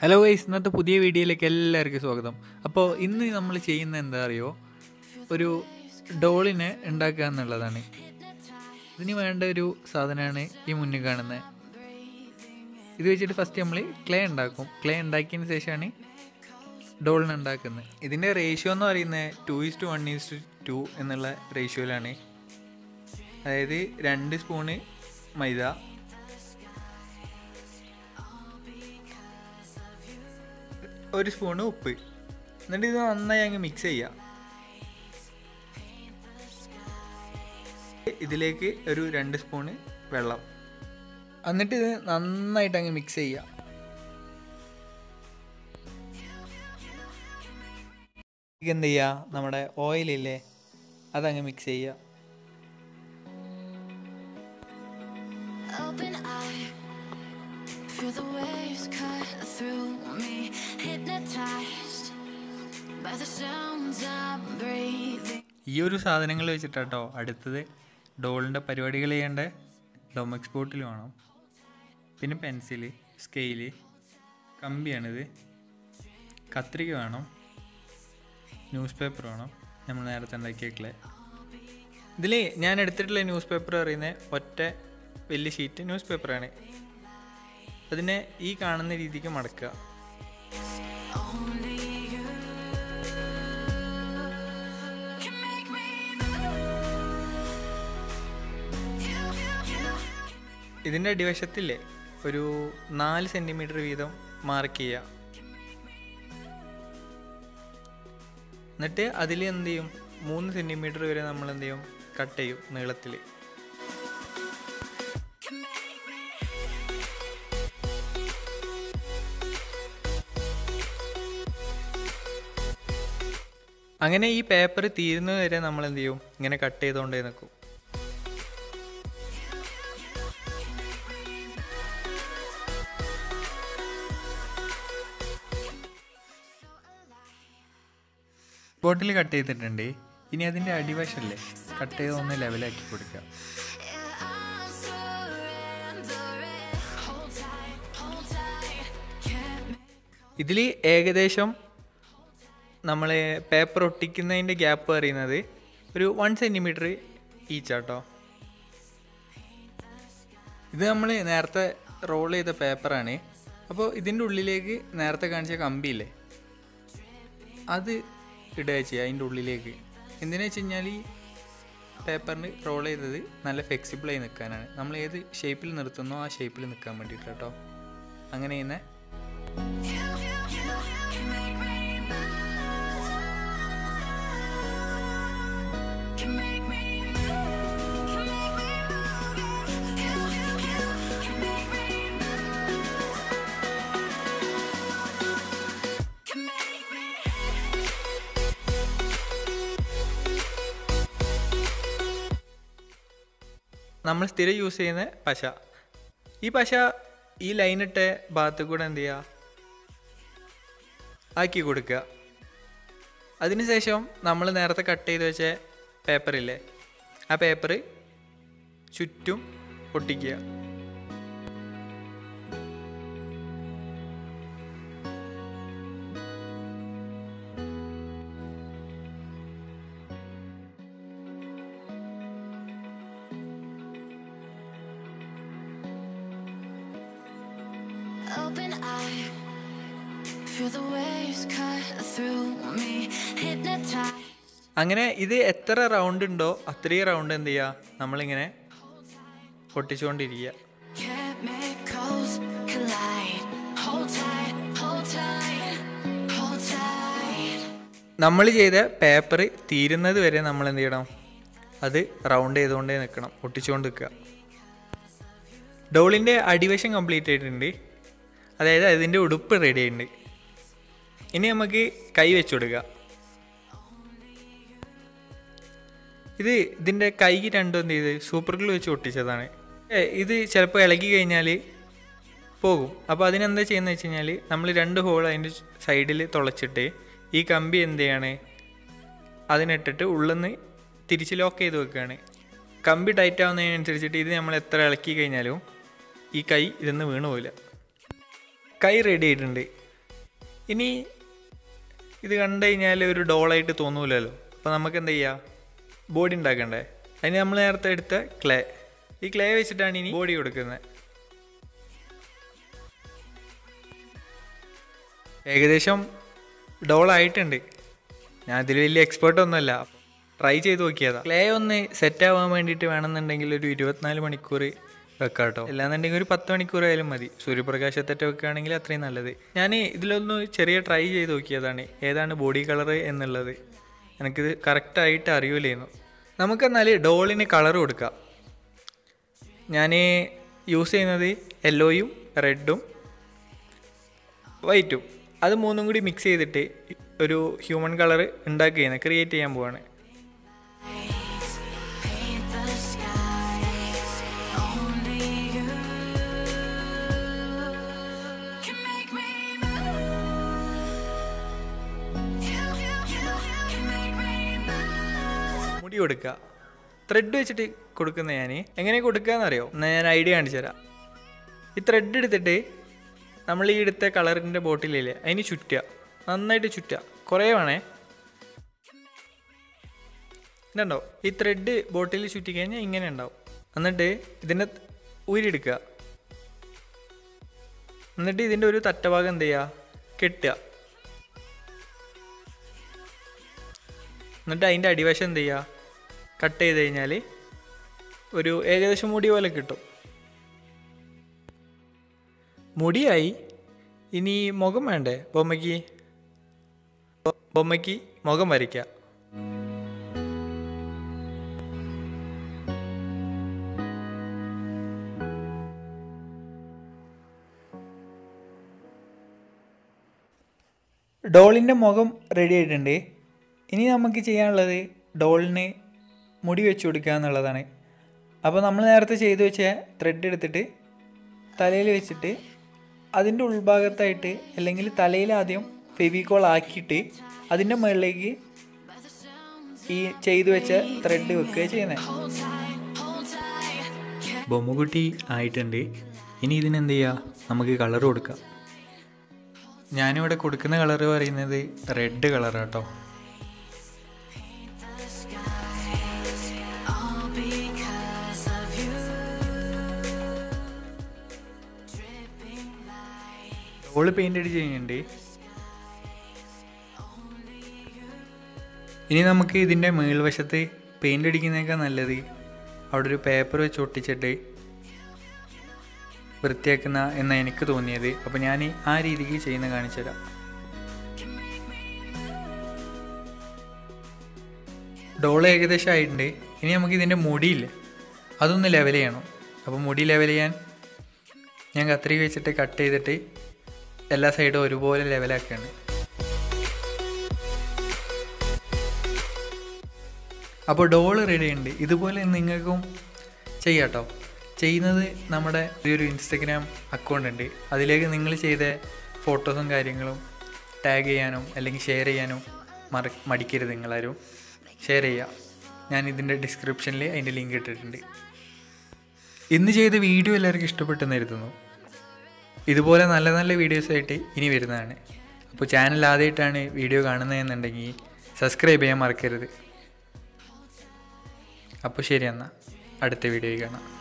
Hello guys ഇന്നത്തെ പുതിയ വീഡിയോയിലേക്ക് എല്ലാവർക്കും സ്വാഗതം അപ്പോൾ ഇന്ന് നമ്മൾ ചെയ്യുന്ന എന്താ അറിയോ ഒരു ഡോളിനെ ഉണ്ടാക്കുക എന്നുള്ളതാണ് ഇതിന് വേണ്ട ഒരു സാധനമാണ് ഈ മുന്നിൽ കാണുന്നത് ഇത് വെച്ചിട്ട് ഫസ്റ്റ് നമ്മൾ ക്ലേ ഉണ്ടാക്കും ക്ലേ ഉണ്ടാക്കിയതിന് ശേഷമാണ് ഡോളിനെ ഉണ്ടാക്കുന്നത് ഇതിൻ്റെ റേഷ്യോ എന്ന് പറയുന്നത് two is to one is to two എന്നുള്ള റേഷ്യോയിലാണ് അതായത് രണ്ട് സ്പൂണ് മൈദ ഒരു സ്പൂണ് ഉപ്പ് എന്നിട്ട് ഇത് നന്നായി അങ്ങ് മിക്സ് ചെയ്യാം ഇതിലേക്ക് ഒരു രണ്ട് സ്പൂണ് വെള്ളം എന്നിട്ട് ഇത് നന്നായിട്ട് അങ്ങ് മിക്സ് ചെയ്യാം എന്ത് ചെയ്യുക നമ്മുടെ ഓയിലില്ലേ അതങ്ങ് മിക്സ് ചെയ്യുക Open eye, feel the waves cut through me, hypnotized by the sounds I'm breathing. ഈ ഒരു സാധനങ്ങൾ വെച്ചിട്ടാട്ടോ അടുത്തത് ഡോളിൻ്റെ പരിപാടികൾ ചെയ്യേണ്ട ഡൊമക്സ് ബോട്ടിൽ വേണം പിന്നെ പെൻസില് സ്കെയില് കമ്പിയാണിത് കത്രിക വേണം ന്യൂസ് പേപ്പർ വേണം നമ്മൾ നേരത്തെ ഉണ്ടാക്കിയേക്കലേ ഇതിൽ ഞാൻ എടുത്തിട്ടുള്ള ന്യൂസ് പേപ്പർ പറയുന്നത് ഒറ്റ വലിയ ഷീറ്റ് ന്യൂസ് പേപ്പറാണ് അതിനെ ഈ കാണുന്ന രീതിക്ക് മടക്കുക Only you can make me move. You, you, you. ഇതിൻ്റെ അടിവശത്തില്ലേ ഒരു നാല് സെൻറ്റിമീറ്റർ വീതം മാർക്ക് ചെയ്യുക എന്നിട്ട് അതിൽ എന്ത് ചെയ്യും മൂന്ന് സെൻറ്റിമീറ്റർ വരെ നമ്മൾ എന്ത് ചെയ്യും കട്ട് ചെയ്യും നീളത്തിൽ അങ്ങനെ ഈ പേപ്പർ തീരുന്നത് വരെ നമ്മൾ എന്ത് ചെയ്യും ഇങ്ങനെ കട്ട് ചെയ്തുകൊണ്ടേ നിൽക്കും ബോട്ടിൽ കട്ട് ചെയ്തിട്ടുണ്ട് ഇനി അതിൻ്റെ അടിവശല്ലേ കട്ട് ചെയ്ത് ഒന്ന് ലെവലാക്കി കൊടുക്കുക Yeah, I'm surrendering. Hold tight, hold tight. Can't make ഇതിൽ ഏകദേശം നമ്മൾ പേപ്പർ ഒട്ടിക്കുന്നതിൻ്റെ ഗ്യാപ്പ് പറയുന്നത് ഒരു വൺ സെൻറ്റിമീറ്റർ ഈച്ചാട്ടോ ഇത് നമ്മൾ നേരത്തെ റോൾ ചെയ്ത പേപ്പറാണ് അപ്പോൾ ഇതിൻ്റെ ഉള്ളിലേക്ക് നേരത്തെ കാണിച്ച കമ്പിയില്ലേ അത് ഇടുക ചെയ്യുക അതിൻ്റെ ഉള്ളിലേക്ക് എന്തിനാ വെച്ച് കഴിഞ്ഞാൽ ഈ പേപ്പറിന് റോൾ ചെയ്തത് നല്ല ഫ്ലെക്സിബിളായി നിൽക്കാനാണ് നമ്മൾ ഏത് ഷേപ്പിൽ നിർത്തുന്നോ ആ ഷേപ്പിൽ നിൽക്കാൻ വേണ്ടിയിട്ട് കേട്ടോ അങ്ങനെ ചെയ്യുന്നത് Can make me move. Can make me move. You, you, you. Can make me move. Can make me. നമ്മൾ സ്ഥിരം യൂസ് ചെയ്യുന്ന പശ ഈ പശ ഈ ലൈനിട്ട ഭാഗത്ത് കൂടെ എന്ത് ചെയ്യുക ആക്കി കൊടുക്കുക അതിനുശേഷം നമ്മൾ നേരത്തെ കട്ട് ചെയ്ത് വെച്ച പേപ്പറില്ലേ ആ പേപ്പർ ചുറ്റും ഒട്ടിക്കുക Open eye, feel the waves cut through me, hypnotized. അങ്ങനെ ഇത് എത്ര റൗണ്ട് ഉണ്ടോ അത്രയും റൗണ്ട് എന്ത് ചെയ്യുക നമ്മളിങ്ങനെ ഒട്ടിച്ചുകൊണ്ടിരിക്കുക Chemicals collide. Hold tight, hold tight, hold tight. നമ്മൾ ചെയ്ത പേപ്പർ തീരുന്നത് വരെ നമ്മൾ എന്ത് ചെയ്യണം അത് റൗണ്ട് ചെയ്തുകൊണ്ടേ നിൽക്കണം ഒട്ടിച്ചുകൊണ്ട് നിൽക്കുക ഡോളിൻ്റെ അടിവശം കംപ്ലീറ്റ് ആയിട്ടുണ്ട് അതായത് അതിൻ്റെ ഉടുപ്പ് റെഡി ആയിട്ടുണ്ട് ഇനി നമുക്ക് കൈ വെച്ച് കൊടുക്കുക ഇത് ഇതിൻ്റെ കൈ രണ്ടും എന്ത് ചെയ്ത് സൂപ്പർ ഗ്ലൂ വെച്ച് ഒട്ടിച്ചതാണ് ഏ, ഇത് ചിലപ്പോൾ ഇളകി കഴിഞ്ഞാൽ പോകും അപ്പോൾ അതിനെന്താ ചെയ്യുന്നത് വെച്ച് കഴിഞ്ഞാൽ നമ്മൾ രണ്ട് ഹോൾ അതിൻ്റെ സൈഡിൽ തുളച്ചിട്ട് ഈ കമ്പി എന്ത് ചെയ്യാണ് അതിനിട്ടിട്ട് ഉള്ളിന്ന് തിരിച്ച് ലോക്ക് ചെയ്ത് വെക്കുകയാണ് കമ്പി ടൈറ്റ് ആവുന്നതിനനുസരിച്ചിട്ട് ഇത് നമ്മൾ എത്ര ഇളക്കി കഴിഞ്ഞാലും ഈ കൈ ഇതൊന്ന് വീണു പോവില്ല കൈ റെഡി ആയിട്ടുണ്ട് ഇനി ഇത് കണ്ടു കഴിഞ്ഞാൽ ഒരു ഡോളായിട്ട് തോന്നൂലല്ലോ അപ്പോൾ നമുക്ക് എന്ത് ചെയ്യാം ബോഡി ഉണ്ടാക്കണ്ടേ അതിന് നമ്മൾ നേരത്തെ എടുത്ത ക്ലേ ഈ ക്ലേ വെച്ചിട്ടാണ് ഇനി ബോഡി കൊടുക്കുന്നത് ഏകദേശം ഡോളായിട്ടുണ്ട് ഞാൻ ഇതിൽ വലിയ എക്സ്പേർട്ട് ഒന്നുമല്ല ട്രൈ ചെയ്ത് നോക്കിയതാ ക്ലേ ഒന്ന് സെറ്റ് ആവാൻ വേണ്ടിയിട്ട് വേണമെന്നുണ്ടെങ്കിൽ ഒരു ഇരുപത്തിനാല് മണിക്കൂർ വെക്കാം കേട്ടോ അല്ലാന്നുണ്ടെങ്കിൽ ഒരു പത്ത് മണിക്കൂർ ആയാലും മതി സൂര്യപ്രകാശത്തൊക്കെ വെക്കുകയാണെങ്കിൽ അത്രയും നല്ലത് ഞാൻ ഇതിലൊന്ന് ചെറിയ ട്രൈ ചെയ്ത് നോക്കിയതാണ് ഏതാണ് ബോഡി കളർ എന്നുള്ളത് എനിക്കിത് കറക്റ്റായിട്ട് അറിയൂലായിരുന്നു നമുക്കെന്നാൽ ഡോളിന് കളർ കൊടുക്കാം ഞാൻ യൂസ് ചെയ്യുന്നത് യെല്ലോയും റെഡും വൈറ്റും അത് മൂന്നും കൂടി മിക്സ് ചെയ്തിട്ട് ഒരു ഹ്യൂമൻ കളർ ഉണ്ടാക്കുകയാണ് ക്രിയേറ്റ് ചെയ്യാൻ പോവാണ് Paint the skies. Only you can make me move. You, you, you can make me move. മുടി കൊടുക്കുക ത്രെഡ് വെച്ചിട്ട് കൊടുക്കുന്ന ഞാൻ എങ്ങനെ കൊടുക്കുകയെന്നറിയോ എന്നാൽ ഞാൻ ഐഡിയ കാണിച്ചു തരാം ഈ ത്രെഡ് എടുത്തിട്ട് നമ്മൾ ഈ എടുത്ത കളറിൻ്റെ ബോട്ടിലില്ലേ അതിന് ചുറ്റുക നന്നായിട്ട് ചുറ്റുക കുറേ വേണേ ഇതുണ്ടോ ഈ ത്രെഡ് ബോട്ടിൽ ചുറ്റി കഴിഞ്ഞാൽ ഇങ്ങനെ ഉണ്ടാവും എന്നിട്ട് ഇതിൻ്റെ ഊരിയെടുക്കുക എന്നിട്ട് ഇതിൻ്റെ ഒരു തറ്റഭാഗം എന്ത് ചെയ്യുക കെട്ടുക എന്നിട്ട് അതിൻ്റെ അടിവശം എന്ത് ചെയ്യുക കട്ട് ചെയ്ത് കഴിഞ്ഞാൽ ഒരു ഏകദേശം മുടി പോലെ കിട്ടും മുടിയായി ഇനി മുഖം വേണ്ടേ ബൊമ്മയ്ക്ക് ബൊ- ബൊമ്മയ്ക്ക് മുഖം വരയ്ക്കാം ഡോളിൻ്റെ മുഖം റെഡി ആയിട്ടുണ്ട് ഇനി നമുക്ക് ചെയ്യാനുള്ളത് ഡോളിന് മുടി വെച്ച് കൊടുക്കുക എന്നുള്ളതാണ് അപ്പോൾ നമ്മൾ നേരത്തെ ചെയ്തു വെച്ച ത്രെഡ് എടുത്തിട്ട് തലയിൽ വെച്ചിട്ട് അതിൻ്റെ ഉൾഭാഗത്തായിട്ട് അല്ലെങ്കിൽ തലയിൽ ആദ്യം ഫെവിക്കോൾ ആക്കിയിട്ട് അതിൻ്റെ മുകളിലേക്ക് ഈ ചെയ്തു വെച്ച ത്രെഡ് വെക്കുക ചെയ്യുന്നത് Hold tight, hold tight. ബൊമ്മക്കുട്ടി ആയിട്ടുണ്ട് ഇനി ഇതിനെന്ത് ചെയ്യുക നമുക്ക് കളർ കൊടുക്കാം ഞാനിവിടെ കൊടുക്കുന്ന കളർ പറയുന്നത് റെഡ് കളറാട്ടോ The skies. All because of you. Dripping light. Doll paint അടിച്ച് കഴിഞ്ഞിട്ടുണ്ട് ഇനി നമുക്ക് ഇതിൻ്റെ മേൽവശത്ത് പെയിൻ്റ് അടിക്കുന്നതിനേക്കാൾ നല്ലത് അവിടെ ഒരു പേപ്പർ വെച്ച് ഒട്ടിച്ചിട്ട് വൃത്തിയാക്കുന്ന എന്നാണ് എനിക്ക് തോന്നിയത് അപ്പോൾ ഞാൻ ആ രീതിക്ക് ചെയ്യുന്ന കാണിച്ചു തരാം ഡോള് ഏകദേശം ആയിട്ടുണ്ട് ഇനി നമുക്ക് ഇതിൻ്റെ മുടിയില്ല അതൊന്ന് ലെവൽ ചെയ്യണം അപ്പോൾ മുടി ലെവൽ ചെയ്യാൻ ഞാൻ കത്രിക വെച്ചിട്ട് കട്ട് ചെയ്തിട്ട് എല്ലാ സൈഡും ഒരുപോലെ ലെവലാക്കുകയാണ് അപ്പോൾ ഡോള് റെഡി ഉണ്ട് ഇതുപോലെ നിങ്ങൾക്കും ചെയ്യാം കേട്ടോ ചെയ്യുന്നത് നമ്മുടെ ഈ ഒരു ഇൻസ്റ്റഗ്രാം അക്കൗണ്ട് ഉണ്ട് അതിലേക്ക് നിങ്ങൾ ചെയ്ത ഫോട്ടോസും കാര്യങ്ങളും ടാഗ് ചെയ്യാനും അല്ലെങ്കിൽ ഷെയർ ചെയ്യാനും മറ മടിക്കരുത് നിങ്ങളാരും ഷെയർ ചെയ്യുക ഞാൻ ഇതിൻ്റെ ഡിസ്ക്രിപ്ഷനിൽ അതിൻ്റെ ലിങ്ക് ഇട്ടിട്ടുണ്ട് ഇന്ന് ചെയ്ത വീഡിയോ എല്ലാവർക്കും ഇഷ്ടപ്പെട്ടെന്ന് കരുതുന്നു ഇതുപോലെ നല്ല നല്ല വീഡിയോസായിട്ട് ഇനി വരുന്നതാണ് അപ്പോൾ ചാനൽ ആദ്യമായിട്ടാണ് വീഡിയോ കാണുന്നതെന്നുണ്ടെങ്കിൽ സബ്സ്ക്രൈബ് ചെയ്യാൻ മറക്കരുത് അപ്പോൾ ശരി എന്നാൽ അടുത്ത വീഡിയോയിൽ കാണാം